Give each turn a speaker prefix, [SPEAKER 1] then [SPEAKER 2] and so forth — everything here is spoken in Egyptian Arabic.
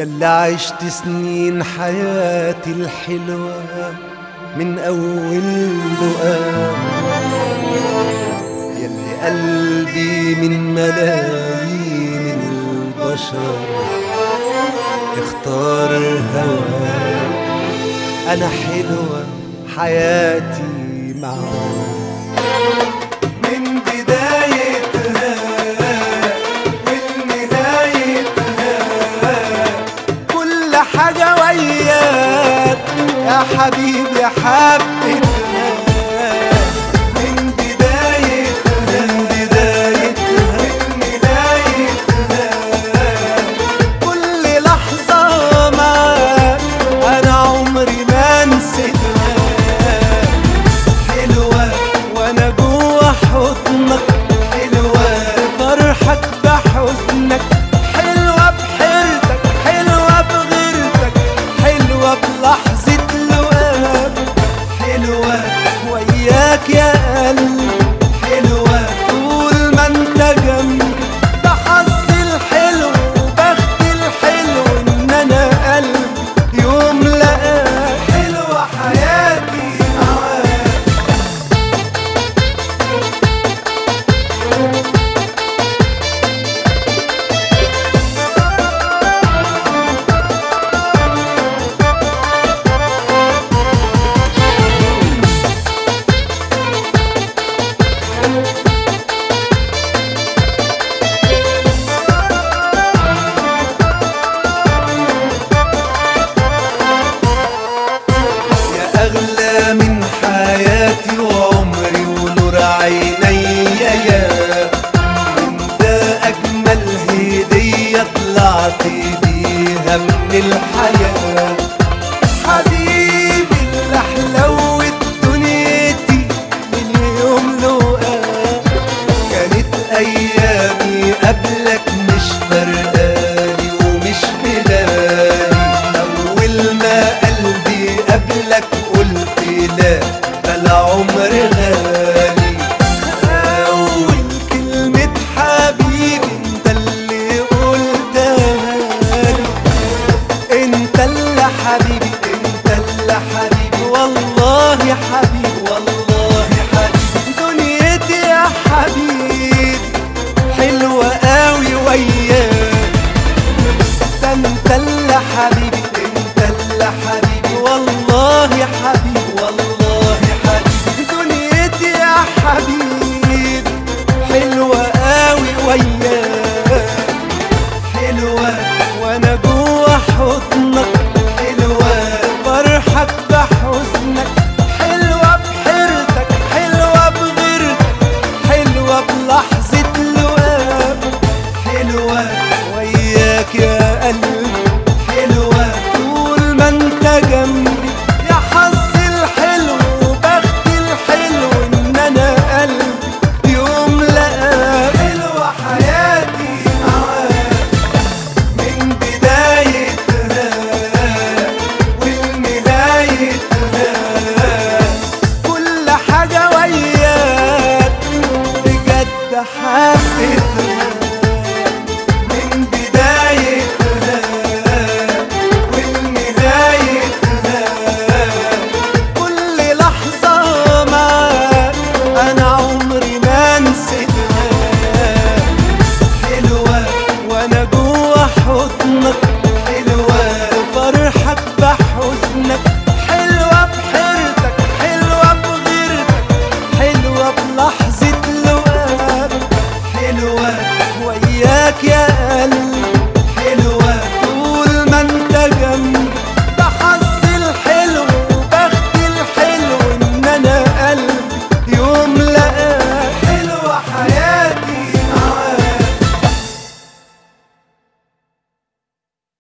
[SPEAKER 1] يلا عشت سنين حياتي الحلوة من أول لقاء يلي قلبي من ملايين البشر اختار هواك أنا حلوة حياتي معاك من بدايتها ولنهايتها كل حاجة وياك يا حبيبي حبيتها من بدايتها من بدايتها ولنهايتها كل لحظة معاك أنا عمري ما نسيتها حلوة وأنا جوا حضنك حلوة فرحك بحزنك حلوة بحيرتك حلوة بغيرتك حلوة بلحظة لقاك حلوة وياك يا قلبي حلوة طول ما انت جنبي ده حظي الحلو وبختي الحلو ان انا قلبي يوم لقاك حلوة حياتي معاك يا أغلى من حياتي وعمري ونور عيني يا انت أجمل هدية طلعت بيها من الحياة